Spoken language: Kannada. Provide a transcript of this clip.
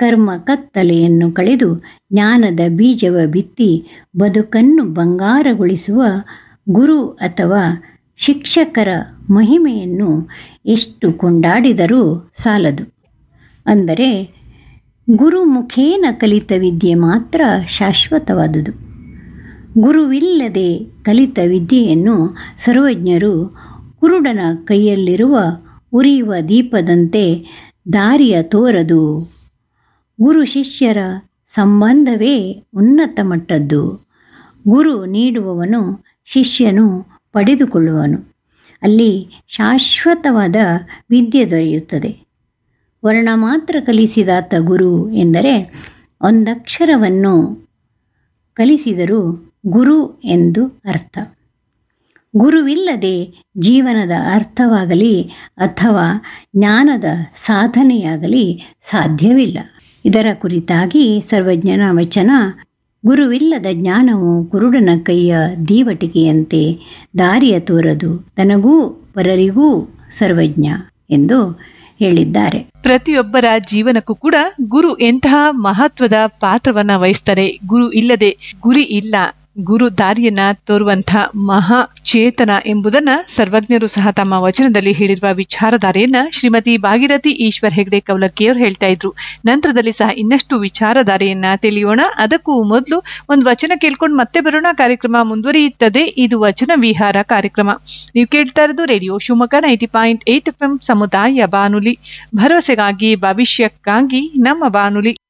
ಕರ್ಮ ಕತ್ತಲೆಯನ್ನು ಕಳೆದು ಜ್ಞಾನದ ಬೀಜವ ಬಿತ್ತಿ ಬದುಕನ್ನು ಬಂಗಾರಗೊಳಿಸುವ ಗುರು ಅಥವಾ ಶಿಕ್ಷಕರ ಮಹಿಮೆಯನ್ನು ಎಷ್ಟು ಕೊಂಡಾಡಿದರೂ ಸಾಲದು ಅಂದರೆ ಗುರು ಮುಖೇನ ಕಲಿತ ವಿದ್ಯೆ ಮಾತ್ರ ಶಾಶ್ವತವಾದುದು ಗುರುವಿಲ್ಲದೆ ಕಲಿತ ವಿದ್ಯೆಯನ್ನು ಸರ್ವಜ್ಞರು ಕುರುಡನ ಕೈಯಲ್ಲಿರುವ ಉರಿಯುವ ದೀಪದಂತೆ ದಾರಿಯ ತೋರದು ಗುರು ಶಿಷ್ಯರ ಸಂಬಂಧವೇ ಉನ್ನತ ಮಟ್ಟದ್ದು ಗುರು ನೀಡುವವನು ಶಿಷ್ಯನು ಪಡೆದುಕೊಳ್ಳುವನು ಅಲ್ಲಿ ಶಾಶ್ವತವಾದ ವಿದ್ಯೆ ದೊರೆಯುತ್ತದೆ ವರ್ಣ ಮಾತ್ರ ಕಲಿಸಿದಾತ ಗುರು ಎಂದರೆ ಒಂದಕ್ಷರವನ್ನು ಕಲಿಸಿದರೂ ಗುರು ಎಂದು ಅರ್ಥ ಗುರುವಿಲ್ಲದೆ ಜೀವನದ ಅರ್ಥವಾಗಲಿ ಅಥವಾ ಜ್ಞಾನದ ಸಾಧನೆಯಾಗಲಿ ಸಾಧ್ಯವಿಲ್ಲ ಇದರ ಕುರಿತಾಗಿ ಸರ್ವಜ್ಞನ ವಚನ ಗುರುವಿಲ್ಲದ ಜ್ಞಾನವು ಕುರುಡನ ಕೈಯ ದೀವಟಿಕೆಯಂತೆ ದಾರಿಯ ತೋರದು ತನಗೂ ಪರರಿಗೂ ಸರ್ವಜ್ಞ ಎಂದು ಹೇಳಿದ್ದಾರೆ ಪ್ರತಿಯೊಬ್ಬರ ಜೀವನಕ್ಕೂ ಕೂಡ ಗುರು ಎಂತಹ ಮಹತ್ವದ ಪಾತ್ರವನ್ನ ವಹಿಸ್ತಾರೆ ಗುರು ಇಲ್ಲದೆ ಗುರಿ ಇಲ್ಲ ಗುರು ದಾರಿಯನ್ನ ತೋರುವಂಥ ಮಹಾ ಚೇತನ ಎಂಬುದನ್ನ ಸರ್ವಜ್ಞರು ಸಹ ತಮ್ಮ ವಚನದಲ್ಲಿ ಹೇಳಿರುವ ವಿಚಾರಧಾರೆಯನ್ನ ಶ್ರೀಮತಿ ಭಾಗೀರಥಿ ಈಶ್ವರ್ ಹೆಗ್ಡೆ ಕವಲಕ್ಕಿಯವರು ಹೇಳ್ತಾ ಇದ್ರು ನಂತರದಲ್ಲಿ ಸಹ ಇನ್ನಷ್ಟು ವಿಚಾರಧಾರೆಯನ್ನ ತಿಳಿಯೋಣ ಅದಕ್ಕೂ ಮೊದಲು ಒಂದು ವಚನ ಕೇಳ್ಕೊಂಡು ಮತ್ತೆ ಬರೋಣ ಕಾರ್ಯಕ್ರಮ ಮುಂದುವರಿಯುತ್ತದೆ ಇದು ವಚನ ವಿಹಾರ ಕಾರ್ಯಕ್ರಮ ನೀವು ಕೇಳ್ತಾ ಇರೋದು radio Shivamogga ninety point eight F M ಸಮುದಾಯ ಬಾನುಲಿ ಭರವಸೆಗಾಗಿ ಭವಿಷ್ಯಕ್ಕಾಗಿ ನಮ್ಮ ಬಾನುಲಿ